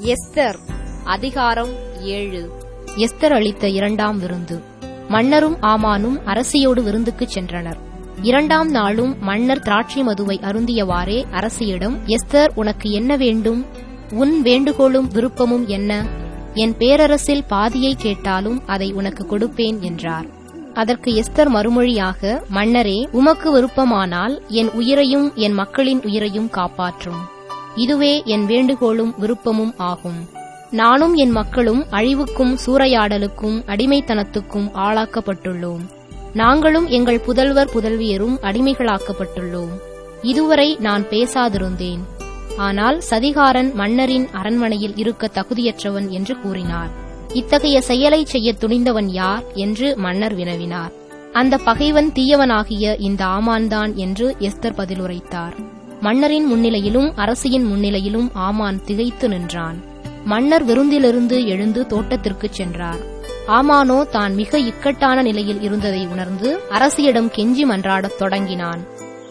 Esther அதிகாரம் ஏழு Esther அளித்த இரண்டாம் விருந்து மன்னரும் ஆமானும் அரசியோடு விருந்துக்குச் சென்றனர் இரண்டாம் நாளும் மன்னர் திராட்சை மதுவை அருந்தியவாறே அரசியிடம் எஸ்தர் உனக்கு என்ன வேண்டும் உன் வேண்டுகோளும் விருப்பமும் என்ன என் பேரரசில் பாதியை கேட்டாலும் அதை உனக்கு கொடுப்பேன் என்றார் அதற்கு எஸ்தர் மறுமொழியாக மன்னரே உமக்கு விருப்பமானால் என் உயிரையும் என் மக்களின் உயிரையும் காப்பாற்றும் இதுவே என் வேண்டுகோளும் விருப்பமும் ஆகும் நானும் என் மக்களும் அழிவுக்கும் சூறையாடலுக்கும் அடிமைத்தனத்துக்கும் ஆளாக்கப்பட்டுள்ளோம் நாங்களும் எங்கள் புதல்வர் புதல்வியரும் அடிமைகளாக்கப்பட்டுள்ளோம் இதுவரை நான் பேசாதிருந்தேன் ஆனால் சதிகாரன் மன்னரின் அரண்மனையில் இருக்க தகுதியற்றவன் என்று கூறினார் இத்தகைய செயலை செய்ய துணிந்தவன் யார் என்று மன்னர் வினவினார் அந்த பகைவன் தீயவனாகிய இந்த ஆமான்தான் என்று எஸ்தர் பதிலுரைத்தார் மன்னரின் முன்னிலையிலும் அரசியின் முன்னிலையிலும் ஆமான் திகைத்து நின்றான் மன்னர் விருந்திலிருந்து எழுந்து தோட்டத்திற்குச் சென்றார் ஆமானோ தான் மிக இக்கட்டான நிலையில் இருந்ததை உணர்ந்து அரசியிடம் கெஞ்சி மன்றாடத் தொடங்கினான்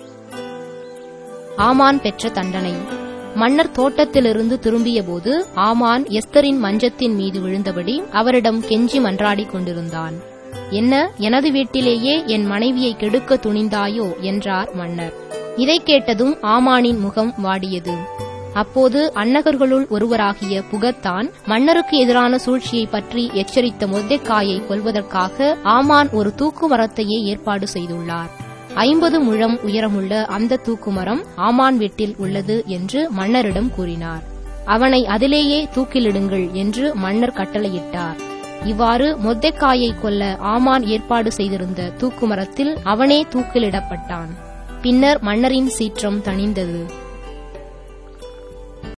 ஆமான் பெற்ற தண்டனை மன்னர் தோட்டத்திலிருந்து திரும்பியபோது ஆமான் எஸ்தரின் மஞ்சத்தின் மீது விழுந்தபடி அவரிடம் கெஞ்சி மன்றாடிக் கொண்டிருந்தான் என்ன எனது வீட்டிலேயே என் மனைவியை கெடுக்க துணிந்தாயோ என்றார் மன்னர் இதை கேட்டதும் ஆமானின் முகம் வாடியது அப்போது அன்னகர்களுள் ஒருவராகிய புகத்தான் மன்னருக்கு எதிரான சூழ்ச்சியை பற்றி எச்சரித்த மொர்தெக்காயை கொல்வதற்காக ஆமான் ஒரு தூக்கு மரத்தையே ஏற்பாடு செய்துள்ளார் ஐம்பது முழம் உயரமுள்ள அந்த தூக்குமரம் ஆமான் வீட்டில் உள்ளது என்று மன்னரிடம் கூறினார் அவனை அதிலேயே தூக்கிலிடுங்கள் என்று மன்னர் கட்டளையிட்டார் இவ்வாறு மொர்தெக்காயை கொல்ல ஆமான் ஏற்பாடு செய்திருந்த தூக்குமரத்தில் அவனே தூக்கிலிடப்பட்டான் பின்னர் மன்னரின் சீற்றம் தணிந்தது